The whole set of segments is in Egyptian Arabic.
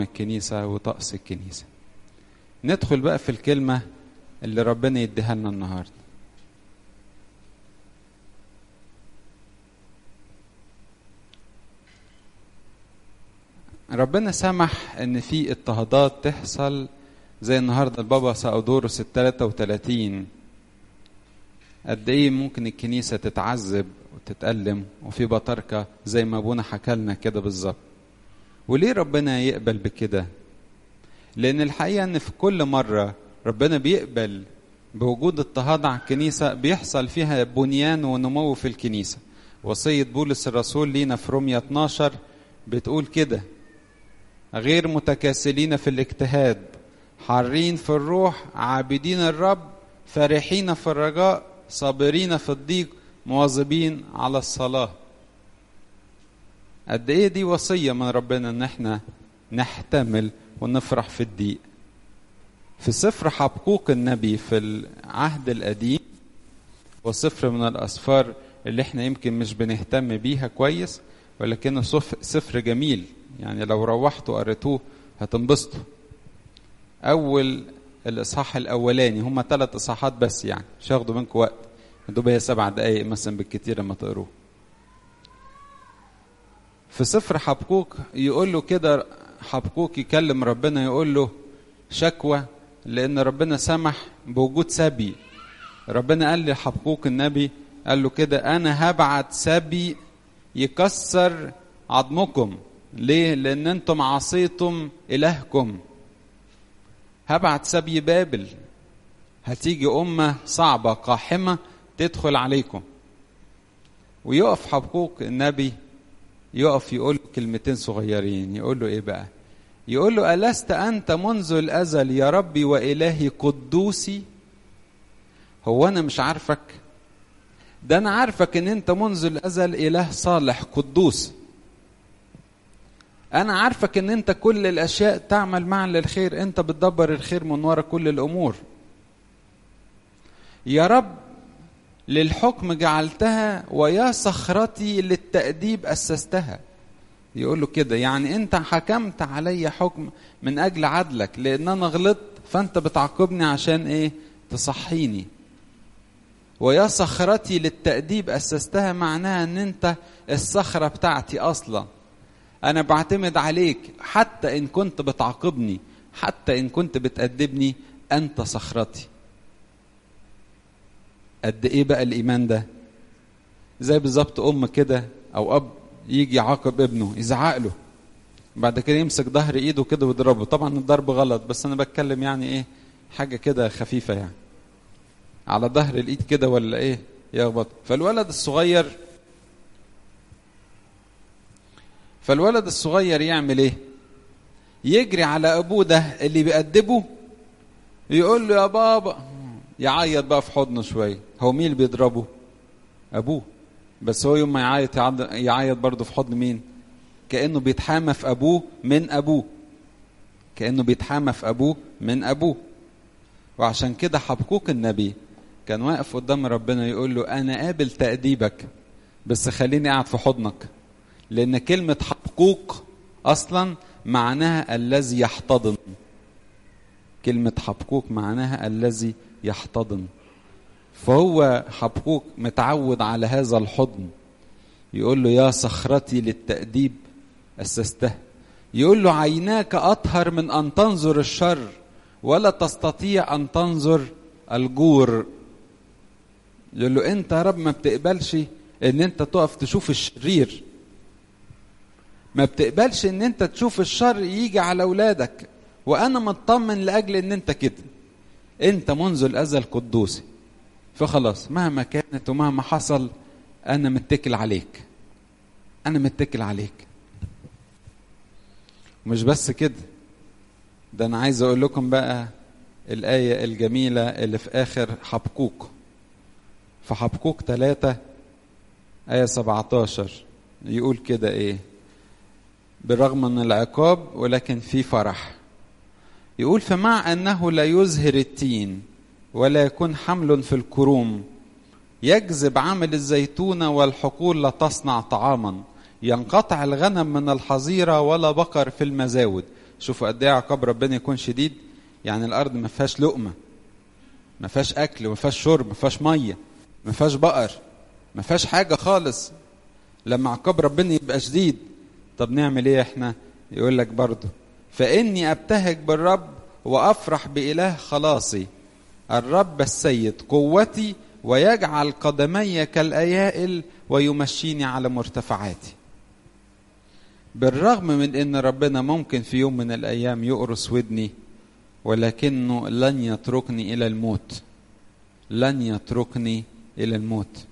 الكنيسة وطقس الكنيسة ندخل بقى في الكلمة اللي ربنا يديها لنا النهاردة ربنا سمح ان في اضطهادات تحصل زي النهارده البابا ساودوروس ال 33 قد ايه ممكن الكنيسه تتعذب وتتألم وفي بطاركه زي ما ابونا حكى لنا كده بالظبط وليه ربنا يقبل بكده لان الحقيقه ان في كل مره ربنا بيقبل بوجود اضطهاد على الكنيسه بيحصل فيها بنيان ونمو في الكنيسه وصيه بولس الرسول لينا في روميا 12 بتقول كده غير متكاسلين في الاجتهاد حارين في الروح عابدين الرب فرحين في الرجاء صابرين في الضيق مواظبين على الصلاة قد ايه دي وصية من ربنا ان احنا نحتمل ونفرح في الضيق في سفر حبقوق النبي في العهد القديم وسفر من الأسفار اللي احنا يمكن مش بنهتم بيها كويس ولكنه سفر جميل يعني لو روحتوا قريتوه هتنبسطوا اول الاصحاح الاولاني هم ثلاث اصحاحات بس يعني مش هياخدوا منكم وقت دوب هي سبع دقايق مثلا بالكتير لما تقروه في سفر حبقوق يقول له كده حبقوق يكلم ربنا يقول له شكوى لان ربنا سمح بوجود سبي ربنا قال لحبقوق النبي قال له كده انا هبعت سبي يكسر عظمكم ليه لان انتم عصيتم الهكم هبعت سبي بابل هتيجي امه صعبه قاحمه تدخل عليكم ويقف حبقوق النبي يقف يقول له كلمتين صغيرين يقول له ايه بقى يقول له ألست أنت منذ الأزل يا ربي وإلهي قدوسي هو أنا مش عارفك ده أنا عارفك إن أنت منذ الأزل إله صالح قدوس أنا عارفك إن أنت كل الأشياء تعمل معا للخير أنت بتدبر الخير من وراء كل الأمور يا رب للحكم جعلتها ويا صخرتي للتأديب أسستها يقول له كده يعني أنت حكمت علي حكم من أجل عدلك لأن أنا غلطت فأنت بتعاقبني عشان إيه تصحيني ويا صخرتي للتأديب أسستها معناها أن أنت الصخرة بتاعتي أصلا أنا بعتمد عليك حتى إن كنت بتعاقبني حتى إن كنت بتأدبني أنت صخرتي قد إيه بقى الإيمان ده زي بالظبط أم كده أو أب يجي يعاقب ابنه يزعق له بعد كده يمسك ظهر ايده كده ويضربه طبعا الضرب غلط بس انا بتكلم يعني ايه حاجه كده خفيفه يعني على ظهر الايد كده ولا ايه يخبط فالولد الصغير فالولد الصغير يعمل ايه يجري على ابوه ده اللي بيأدبه يقول له يا بابا يعيط بقى في حضنه شويه هو مين اللي بيضربه ابوه بس هو يوم ما يعيط يعيط برضه في حضن مين كانه بيتحامى في ابوه من ابوه كانه بيتحامى في ابوه من ابوه وعشان كده حبقوق النبي كان واقف قدام ربنا يقول له انا قابل تاديبك بس خليني قاعد في حضنك لان كلمه حبقوق اصلا معناها الذي يحتضن كلمه حبقوق معناها الذي يحتضن فهو حبقوق متعود على هذا الحضن يقول له يا صخرتي للتأديب أسسته يقول له عيناك أطهر من أن تنظر الشر ولا تستطيع أن تنظر الجور يقول له أنت يا رب ما بتقبلش إن أنت تقف تشوف الشرير ما بتقبلش إن أنت تشوف الشر يجي على أولادك وأنا مطمن لأجل إن أنت كده أنت منذ الأزل قدوسي فخلاص مهما كانت ومهما حصل انا متكل عليك انا متكل عليك مش بس كده ده انا عايز اقول لكم بقى الايه الجميله اللي في اخر حبقوق في حبقوق 3 ايه 17 يقول كده ايه بالرغم من العقاب ولكن في فرح يقول فمع انه لا يزهر التين ولا يكون حمل في الكروم يجذب عمل الزيتون والحقول لا تصنع طعاما ينقطع الغنم من الحظيرة ولا بقر في المزاود شوفوا قد ايه عقاب ربنا يكون شديد يعني الارض ما فيهاش لقمه ما فيهاش اكل ما فيهاش شرب ما فيهاش ميه ما فيهاش بقر ما فيهاش حاجه خالص لما عقاب ربنا يبقى شديد طب نعمل ايه احنا يقول لك برضه فاني ابتهج بالرب وافرح باله خلاصي الرب السيد قوتي ويجعل قدمي كالايائل ويمشيني على مرتفعاتي بالرغم من ان ربنا ممكن في يوم من الايام يقرص ودني ولكنه لن يتركني الى الموت لن يتركني الى الموت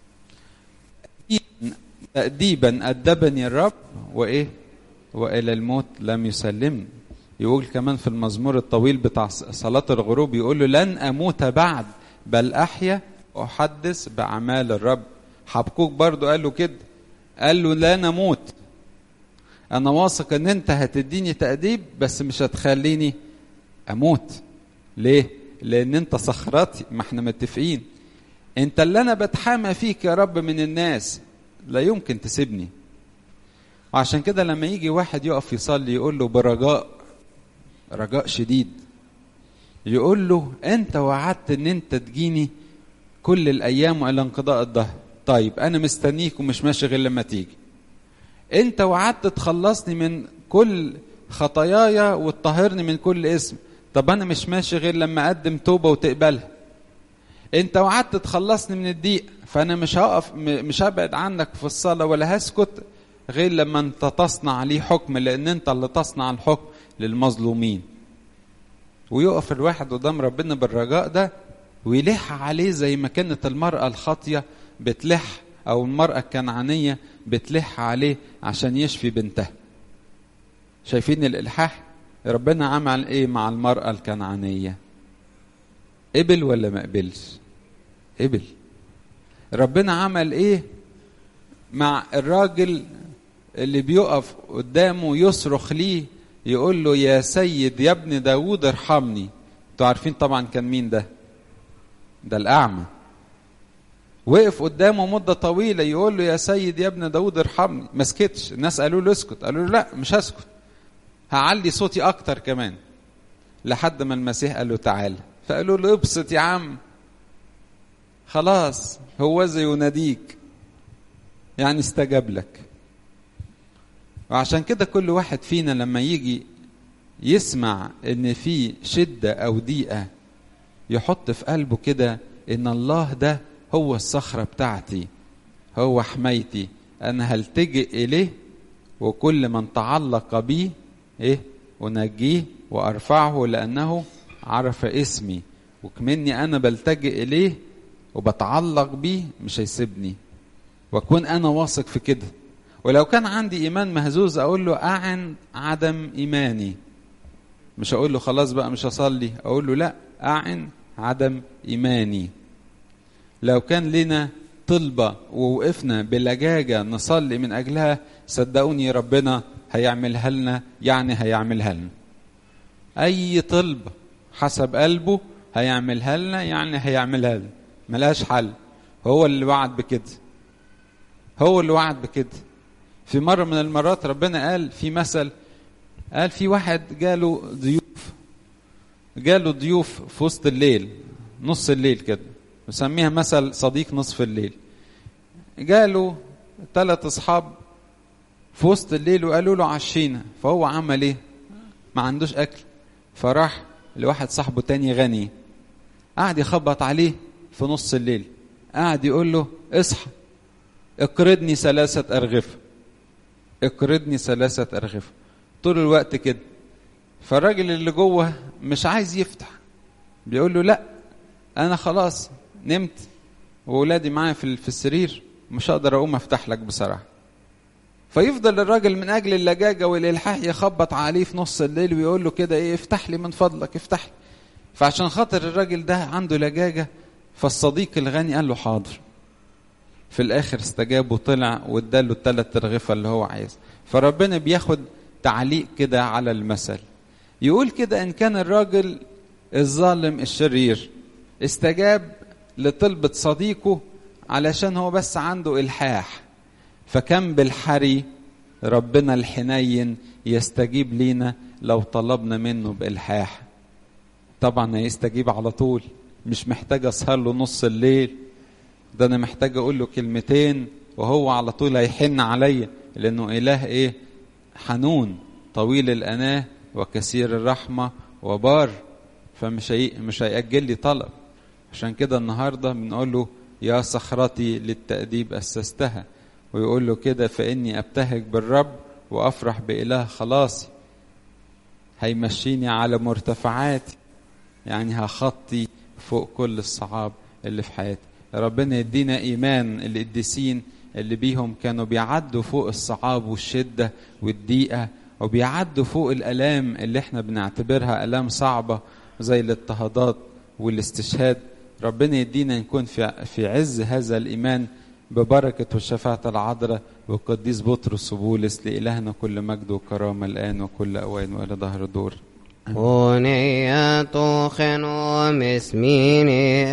تأديبا أدبني الرب وإيه وإلى الموت لم يسلمني يقول كمان في المزمور الطويل بتاع صلاة الغروب يقول له لن أموت بعد بل أحيا أحدث بأعمال الرب حبكوك برضو قال له كده قال له لا نموت أنا واثق إن أنت هتديني تأديب بس مش هتخليني أموت ليه؟ لأن أنت صخرتي ما احنا متفقين أنت اللي أنا بتحامى فيك يا رب من الناس لا يمكن تسيبني وعشان كده لما يجي واحد يقف يصلي يقول له برجاء رجاء شديد يقول له انت وعدت ان انت تجيني كل الايام والى انقضاء الدهر طيب انا مستنيك ومش ماشي غير لما تيجي انت وعدت تخلصني من كل خطاياي وتطهرني من كل اسم طب انا مش ماشي غير لما اقدم توبه وتقبلها انت وعدت تخلصني من الضيق فانا مش هقف مش هبعد عنك في الصلاه ولا هسكت غير لما انت تصنع لي حكم لان انت اللي تصنع الحكم للمظلومين ويقف الواحد قدام ربنا بالرجاء ده ويلح عليه زي ما كانت المرأة الخاطية بتلح أو المرأة الكنعانية بتلح عليه عشان يشفي بنتها شايفين الإلحاح ربنا عمل إيه مع المرأة الكنعانية قبل ولا ما قبلش قبل ربنا عمل ايه مع الراجل اللي بيقف قدامه يصرخ ليه يقول له يا سيد يا ابن داود ارحمني انتوا عارفين طبعا كان مين ده ده الاعمى وقف قدامه مده طويله يقول له يا سيد يا ابن داود ارحمني ما سكتش الناس قالوا له اسكت قالوا له لا مش هسكت هعلي صوتي اكتر كمان لحد ما المسيح قال له تعالى فقالوا له ابسط يا عم خلاص هو زي يناديك يعني استجاب لك وعشان كده كل واحد فينا لما يجي يسمع ان في شدة او ضيقة يحط في قلبه كده ان الله ده هو الصخرة بتاعتي هو حمايتي انا هلتجئ اليه وكل من تعلق بي ايه انجيه وارفعه لانه عرف اسمي وكمني انا بلتجئ اليه وبتعلق بيه مش هيسيبني واكون انا واثق في كده ولو كان عندي ايمان مهزوز اقول له اعن عدم ايماني مش اقول له خلاص بقى مش هصلي اقول له لا اعن عدم ايماني لو كان لنا طلبه ووقفنا بلجاجه نصلي من اجلها صدقوني ربنا هيعملها لنا يعني هيعملها لنا اي طلبه حسب قلبه هيعملها لنا يعني هيعملها لنا ملهاش حل هو اللي وعد بكده هو اللي وعد بكده في مرة من المرات ربنا قال في مثل قال في واحد جاله ضيوف جاله ضيوف في وسط الليل نص الليل كده نسميها مثل صديق نصف الليل جاله ثلاث اصحاب في وسط الليل وقالوا له عشينا فهو عمل ايه ما عندوش اكل فراح لواحد صاحبه تاني غني قعد يخبط عليه في نص الليل قعد يقول له اصحى اقرضني ثلاثة أرغفة اقرضني ثلاثة أرغفة طول الوقت كده فالراجل اللي جوه مش عايز يفتح بيقول له لا أنا خلاص نمت وولادي معايا في في السرير مش هقدر أقوم أفتح لك بصراحة فيفضل الراجل من أجل اللجاجة والإلحاح يخبط عليه في نص الليل ويقول له كده إيه افتح لي من فضلك افتح لي فعشان خاطر الراجل ده عنده لجاجة فالصديق الغني قال له حاضر في الاخر استجاب وطلع واداله الثلاث رغفه اللي هو عايز فربنا بياخد تعليق كده على المثل يقول كده ان كان الراجل الظالم الشرير استجاب لطلبة صديقه علشان هو بس عنده الحاح فكم بالحري ربنا الحنين يستجيب لينا لو طلبنا منه بإلحاح طبعا هيستجيب على طول مش محتاج اسهر له نص الليل ده انا محتاج اقول له كلمتين وهو على طول هيحن عليا لانه اله ايه حنون طويل الاناه وكثير الرحمه وبار فمش هي مش هيأجل لي طلب عشان كده النهارده بنقول له يا صخرتي للتأديب أسستها ويقول له كده فإني أبتهج بالرب وأفرح بإله خلاصي هيمشيني على مرتفعاتي يعني هخطي فوق كل الصعاب اللي في حياتي ربنا يدينا إيمان القديسين اللي بيهم كانوا بيعدوا فوق الصعاب والشدة والضيقة وبيعدوا فوق الآلام اللي احنا بنعتبرها آلام صعبة زي الاضطهادات والاستشهاد ربنا يدينا نكون في في عز هذا الإيمان ببركة وشفاعة العذراء وقديس بطرس وبولس لإلهنا كل مجد وكرامة الآن وكل أوان وإلى ظهر دور Unea tu genom esmini